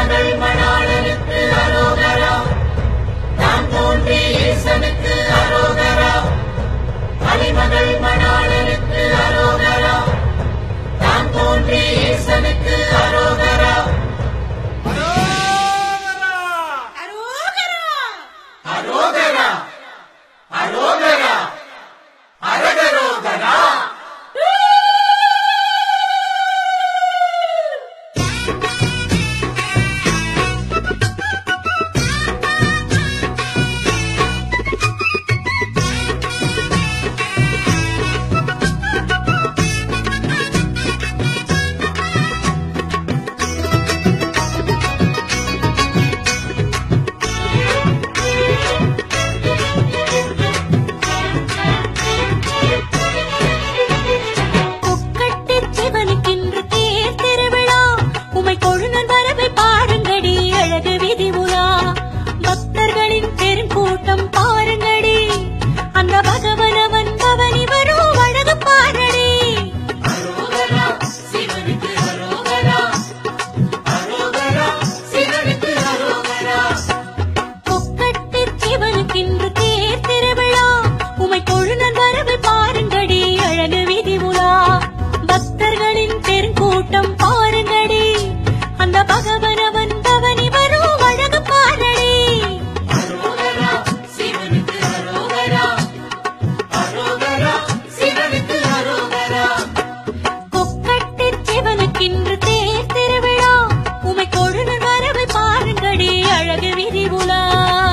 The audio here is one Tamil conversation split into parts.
கலிமகள் மணாளனுக்கு அரோகரா தான் தோன்றி ஈசனுக்கு அரோகரா கலிமகள் மணாளனுக்கு அரோகரா தான் தோன்றி ஈசனுக்கு அரோகரா அரோகரா அரோகரா அரகரோகரா கொக்கட்டிச் சிவனுக்கின்று தேர் திருவிழா உமை கொழுநன் வரவை பாருங்கடி அழகு விதி உலா பக்தர்களின் பெருங்கூட்டம் பாருங்கடி அந்த பகவனவன் பவனி வரும் அழகு பாரடி அரோகரா சிவனுக்கு அரோகரா அரோகரா சிவனுக்கு அரோகரா கொக்கட்டிச் சிவனுக்கின்று தேர் திருவிழா உமை கொழுநன் வரவை பாருங்கடி அழகு விதி உலா பக்தர்களின் பெருங்கூட்டம் பாருங்கடி அந்த பகவனவன் பவனி வரும் அழகு பாரடி அரோகரா சிவனுக்கு அரோகரா அரோகரா சிவனுக்கு அரோகரா கொக்கட்டிச் சிவனுக்கின்று தேர் திருவிழா உமை கொழுநன் வரவை பாருங்கடி அழகு விரிவுலா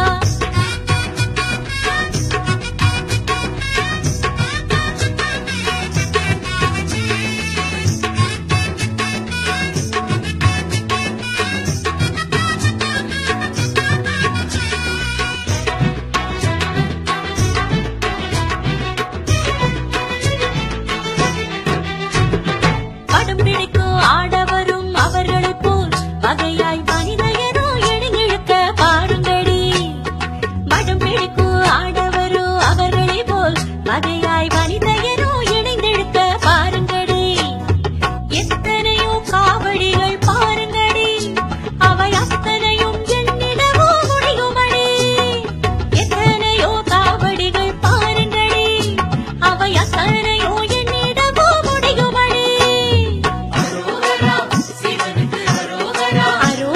படம் பிடிக்கும் ஆடவரும் அவர்களைப் போல் வகையாய் மனிதயரோ எழுந்திழுக்க பாருங்கடி படம் பிடிக்கும் ஆடவரும் அவர்களைப் போல் வகையாய் மனிதயரோ இணைந்தெழுக்க பாருங்கடி எத்தனையோ காவடிகள் பாருங்கடி அவை அத்தனையும் என்னிடமோ முடியுமடி எத்தனையோ காவடிகள் பாருங்கடி அவை அத்தனையோ என்னிடமோ முடியுமடி அரோகரா சிவனுக்கு அரோகரா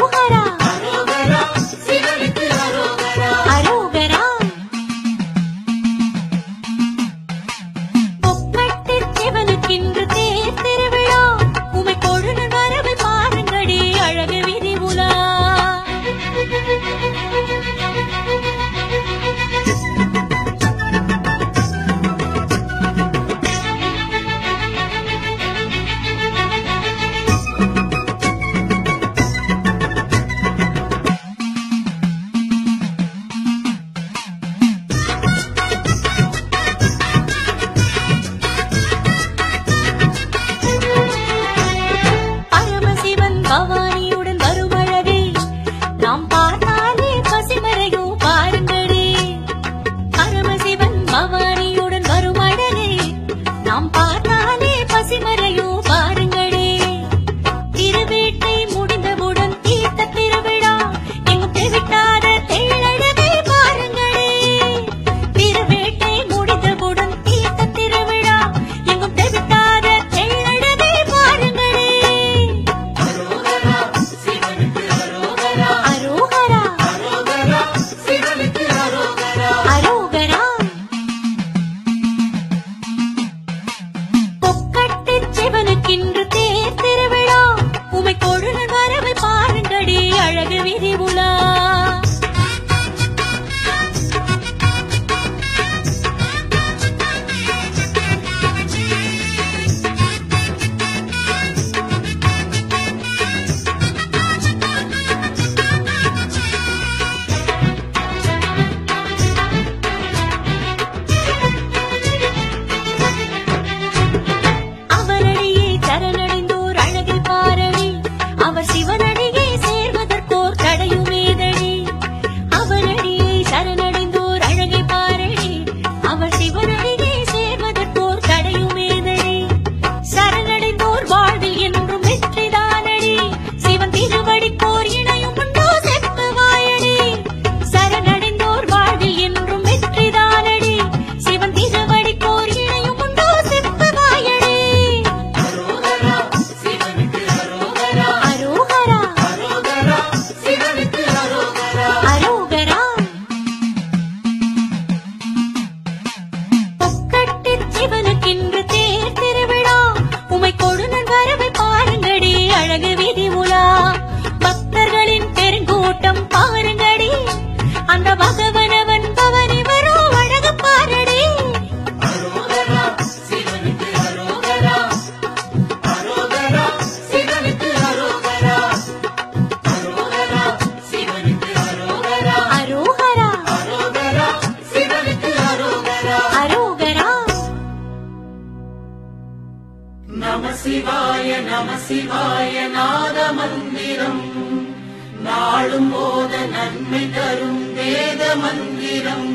சிவாய நாத மந்திரம் நாளும் போத நன்மை தரும் வேத மந்திரம்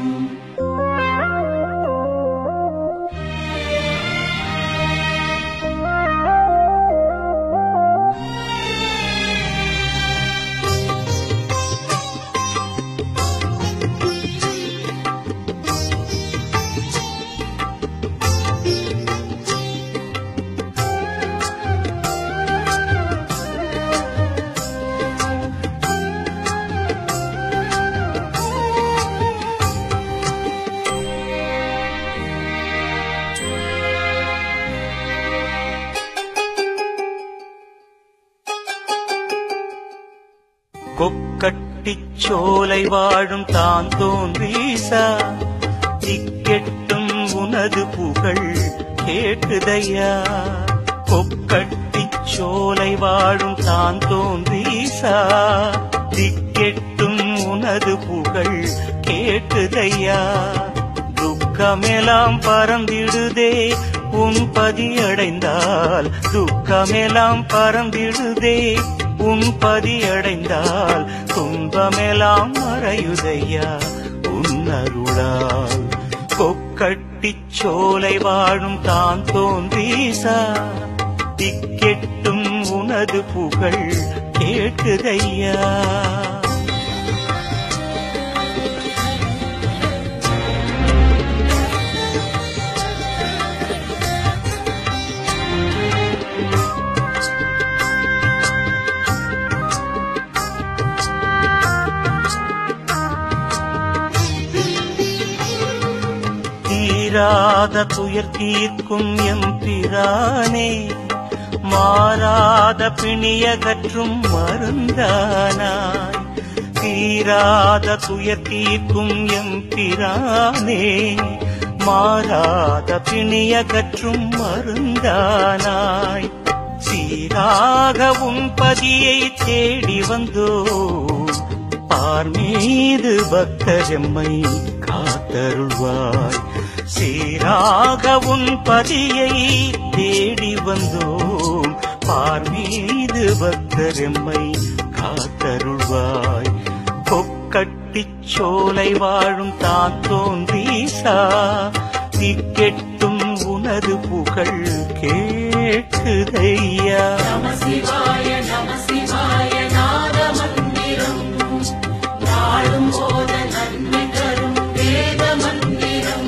கொக்கட்டிச் சோலை வாழும் தான் தோன்றீசா திக்கெட்டும் உனது புகழ் கேட்டுதையா கொக்கட்டிச் சோலை வாழும் தான் தோன்றீசா திக்கெட்டும் உனது புகழ் கேட்டுதையா துக்கமெல்லாம் பறந்திடுதே உன் பதியடைந்தால் துக்கமெல்லாம் பறந்திடுதே உன் பதியடைந்தால் துன்பமெல்லாம் மறையுதையா உன்னருளால் கொக்கட்டிச் சோலை வாழும் தான் தோன்றீசா திக்கெட்டும் உனது புகழ் கேட்டுதையா தீராத துயர் தீர்க்கும் எம் பிரானே மாறாத பிணியகற்றும் மருந்தானாய் தீராத துயர் தீர்க்கும் எம் பிரானே மாறாத பிணியகற்றும் மருந்தானாய் சீராக உன் பதியை தேடி வந்தோ பார் மீது பக்தரெம்மை காத்தருள்வாய் சீராக உன் பதியை தேடி வந்தோம் பார் மீது பக்தரெம்மை காத்தருள்வாய் கொக்கட்டிச் சோலை வாழும் தான் தோன்றீசா திக்கெட்டும் உனது புகழ் கேட்குதையா நம சிவாய நம சிவாய நாத மந்திரம் நாளும் போத நன்மை தரும் வேத மந்திரம்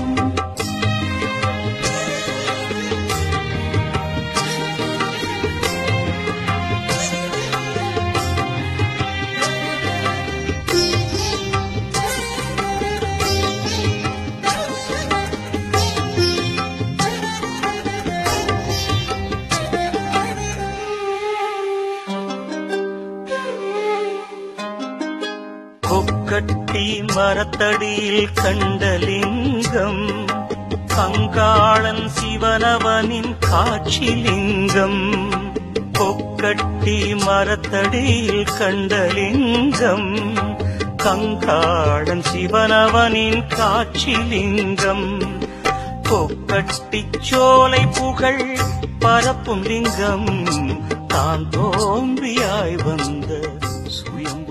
கொக்கட்டி மரத்தடியில் கண்டலிங்கம் கங்காளன் சிவனவனின் காட்சிலிங்கம் கொக்கட்டி மரத்தடியில் கண்டலிங்கம் கங்காளன் சிவனவனின் காட்சிலிங்கம் கொக்கட்டிச் சோலை புகழ் பரப்பும் லிங்கம் தான் தோன்றியாய் வந்த சுயம்